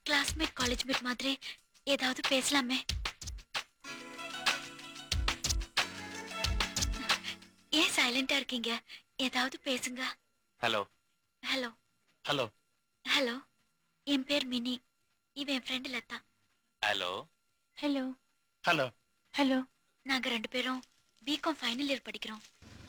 Classmate college mate மாதிரி ஏதாவது பேசலாமே ஏன் சைலண்டா இருக்கீங்க ஏதாவது பேசுங்க ஹலோ ஹலோ ஹலோ ஹலோ என் பேர் மினி இவன் என் friend Latha hello hello hello hello நாங்க ரெண்டு பேரும் பிகாம் ஃபைனல் இயர் படிக்கிறோம்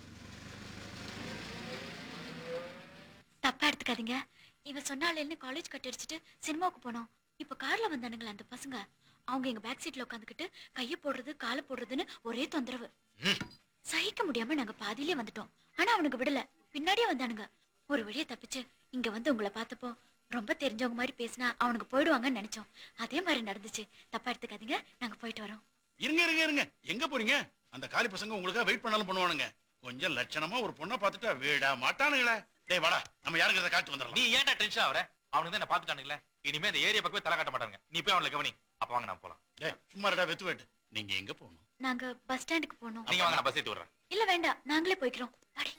தப்பா எடுத்துக்காதீங்க இவன் சொன்னாலேன்னு காலேஜ் கட் அடிச்சுட்டு சினிமாவுக்கு போனோம் இப்ப கார்ல வந்தானுங்களே அந்த பசங்க அவங்க எங்க பேக் சீட்ல உட்காந்துக்கிட்டு கைய போடுறது காலை போடுறதுன்னு ஒரே தொந்தரவு சகிக்க முடியாம நாங்க பாதியிலே வந்துட்டோம் ஆனா அவனுக்கு விடல பின்னாடியே வந்தானுங்க ஒரு வழியா தப்பிச்சு இங்க வந்து உங்களை பார்த்தப்போ ரொம்ப தெரிஞ்சவங்க மாதிரி பேசினா அவனுக்கு போயிடுவாங்கன்னு நினைச்சோம் அதே மாதிரி நடந்துச்சு தப்பா எடுத்துக்காதீங்க நாங்க போயிட்டு வரோம் இருங்க இருங்க இருங்க எங்க போறீங்க அந்த காலி பசங்க உங்களுக்காக வெயிட் பண்ணாலும் பண்ணுவானுங்க கொஞ்சம் லட்சணமா ஒரு பொண்ணை பார்த்துட்டா வீடா மாட்டானுங்களே டேய் வாடா நம்ம யாருங்கிறத காட்டு வந்துடலாம் நீ ஏன்டா டென்ஷன் ஆவற அவனுக்கு தான் என்ன பாத்துட்டானுங்களே இனிமே இந்த ஏரியா பக்கமே தலை காட்ட மாட்டாங்க நீ போய் அவங்களை கவனி அப்ப வாங்க நான் போலாம் டேய் சும்மா இருடா வெத்து வெட்டு நீங்க எங்க போகணும் நாங்க பஸ் ஸ்டாண்டுக்கு போனோம் நீங்க வாங்க நான் பஸ் ஏத்தி விடுறேன் இல்ல வேண்டாம் நாங்களே போய்க்கிறோம் வாடி.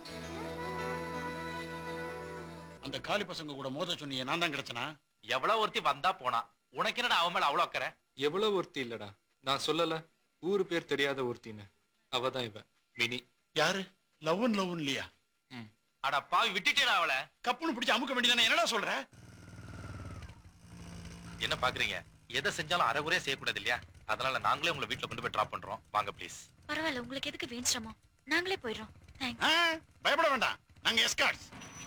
அந்த காலி பசங்க கூட மோத சொன்னீங்க நான் தான் கிடைச்சனா எவ்வளவு ஒருத்தி வந்தா போனா உனக்கு என்னடா அவன் மேல அவ்வளவு அக்கறை எவ்வளவு ஒருத்தி இல்லடா நான் சொல்லல ஊரு பேர் தெரியாத ஒருத்தின்னு அவ தான் இவ மினி யாரு லவ்ன் லவ்ன் இல்லையா அட பாவி விட்டுட்டேடா அவளை கப்புன்னு பிடிச்சு அமுக்க வேண்டியதானே என்னடா சொல்ற என்ன பாக்குறீங்க எதை செஞ்சாலும் அரைகுறையா செய்யக்கூடாது இல்லையா அதனால நாங்களே உங்களை வீட்டுல கொண்டு போய் டிராப் பண்றோம் வாங்க ப்ளீஸ் பரவாயில்ல உங்களுக்கு எதுக்கு வீண் சிரமம் நாங்களே போயிடுறோம் தேங்க்ஸ் ஆ, பயப்பட வேண்டாம் நாங்க எஸ்கார்ட்ஸ்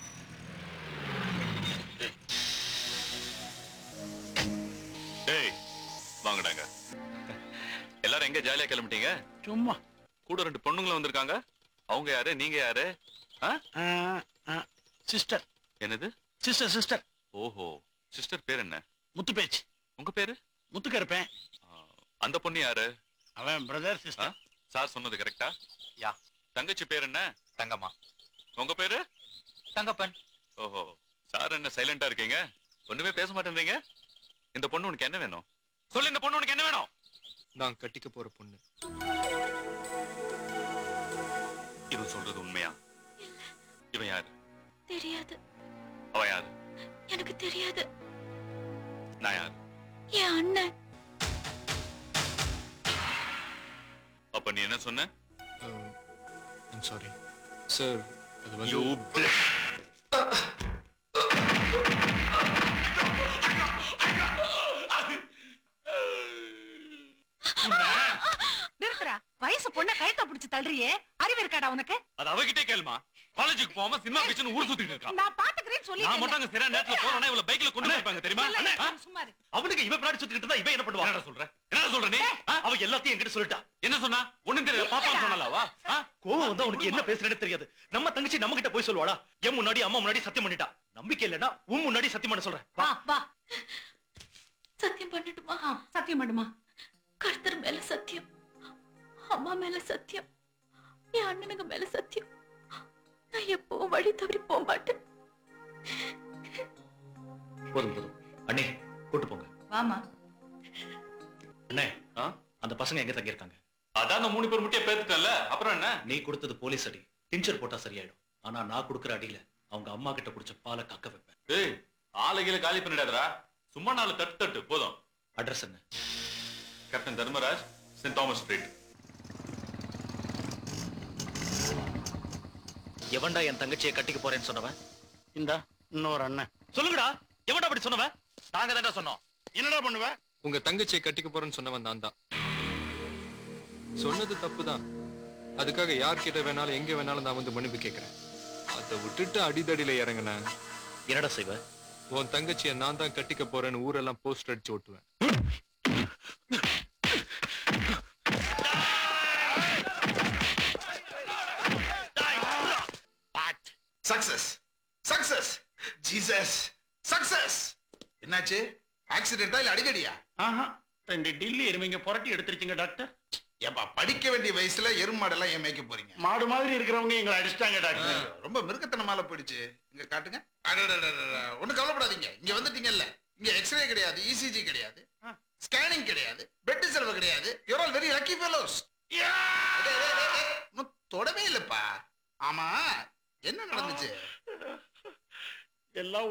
டேய் வாங்கடாங்க எல்லாரும் எங்க ஜாலியா கிளம்பிட்டீங்க சும்மா கூட ரெண்டு பொண்ணுங்களும் வந்திருக்காங்க அவங்க யாரு நீங்க யாரு ஆ? சிஸ்டர் என்னது சிஸ்டர் சிஸ்டர் ஓஹோ சிஸ்டர் பேர் என்ன முத்து பேச்சு உங்க பேரு முத்துக்க இருப்பேன் ஆ, அந்த பொண்ணு யாரு அவன் பிரதர் ஆ? சிஸ்டர் சார் சொன்னது கரெக்டா யா தங்கச்சி பேர் என்ன தங்கம்மா உங்க பேரு தங்கப்பன் ஓஹோ சார் என்ன சைலண்டா இருக்கீங்க ஒண்ணுமே பேச மாட்டேன்றீங்க இந்த பொண்ணு உனக்கு என்ன வேணும் சொல்லு இந்த பொண்ணு உனக்கு என்ன வேணும் நான் கட்டிக்க போற பொண்ணு இவன் சொல்றது உண்மையா இவன் யாரு தெரியாது அவன் யாரு எனக்கு தெரியாது நான் யாரு என் அண்ணன் அப்ப நீ என்ன சொன்ன ஐம் சாரி சார் அது வந்து You நிறுத்துறா வயசு பொண்ண கயத்த பிடிச்சு தள்ளுறியே அறிவு இருக்காடா உனக்கு அது அவகிட்டே கேளுமா காலேஜுக்கு போகாம சினிமா பிடிச்சுன்னு ஊர் சுத்திட்டு இருக்கான் நான் பாத்துக்கிறேன்னு சொல்லி நான் மட்டும் அங்க சரியா நேரத்துல போறேன்னா இவள பைக்ல கொண்டு போயிருப்பாங்க தெரியுமா ஆ? சும்மா இரு. அவனுக்கு இவ பின்னாடி சுத்திட்டு இருந்தா இவன் என்ன பண்ணுவா என்ன சொல்ற என்ன சொல்ற நீ ஆ? அவ எல்லாத்தையும் என்கிட்ட சொல்லிட்டா என்ன சொன்னா ஒண்ணும் தெரியல பாப்பா சொன்னாலவா கோவம் வந்து அவனுக்கு என்ன பேசுறேன்னு தெரியாது நம்ம தங்கச்சி நம்ம கிட்ட போய் சொல்லுவாளா என் முன்னாடி அம்மா முன்னாடி சத்தியம் பண்ணிட்டா நம்பிக்கை இல்லைன்னா உன் முன்னாடி சத்தியம் பண்ண சொல்றேன் வா வா சத்தியம் பண்ணட்டுமா ஆ, சத்தியம் பண்ணுமா கர்த்தர் மேல சத்தியம் அம்மா மேல சத்தியம் என் அண்ணனுங்க மேல சத்தியம் நான் எப்பவும் வழி தவறி போக மாட்டேன் போதும் போதும் அண்ணே கூட்டு போங்க வாமா அண்ணே ஆ? அந்த பசங்க எங்க தங்கி இருக்காங்க அதான் அந்த மூணு பேர் முட்டையை பேத்துட்டல அப்புறம் என்ன நீ கொடுத்தது போலீஸ் அடி டிஞ்சர் போட்டா சரியாயிடும் ஆனா நான் கொடுக்குற அடியில அவங்க அம்மா கிட்ட குடிச்ச பாலை கக்க வைப்பேன் ஏய் ஆளுகையில காலி பண்ணிடாதடா சும்மா நாலு தட்டு தட்டு போதும் அட்ரஸ் என்ன captain Dharmaraj saint Thomas street எவன்டா என் தங்கச்சியை கட்டிக்க போறேன்னு சொன்னவன் இந்தா இன்னொரு அண்ணன் சொல்லுங்கடா எவன்டா அப்படி சொன்னவன் நாங்க தான்டா சொன்னோம் என்னடா பண்ணுவ உங்க தங்கச்சியை கட்டிக்க போறேன்னு சொன்னவன் நான் தான் சொன்னது தப்பு தான் அதுக்காக யார்கிட்ட வேணாலும் எங்க வேணாலும் நான் வந்து மன்னிப்பு கேட்கறேன் அதை விட்டுட்டு அடிதடியில இறங்கினேன் என்னடா செய்வ உன் தங்கச்சியை நான் தான் கட்டிக்க போறேன்னு ஊரெல்லாம் போஸ்டர் அடிச்சு ஓட்டுவேன் சக்சஸ் சக்சஸ் ஜீசஸ் சக்சஸ் என்னாச்சு ஆக்சிடென்டா இல்ல அடிக்கடியா ஆஹா ரெண்டு டில்லி எருமைங்க புரட்டி எடுத்துருச்சுங்க டாக்டர் ஏப்பா படிக்க வேண்டிய வயசுல எருமாடெல்லாம் ஏன் மேய்க்க போறீங்க மாடு மாதிரி இருக்கிறவங்க எங்களை அடிச்சிட்டாங்க டாக்டர் ரொம்ப மிருகத்தனமால போயிடுச்சு இங்க காட்டுங்க அடடடடடட. ஒண்ணும் கவலைப்படாதீங்க இங்க வந்துட்டீங்கல்ல இங்க எக்ஸ்ரே கிடையாது இசிஜி கிடையாது ஸ்கேனிங் கிடையாது பெட் செலவு கிடையாது you're all very lucky fellows தொடவே இல்லப்பா ஆமா என்ன நடந்துச்சு எல்லாம்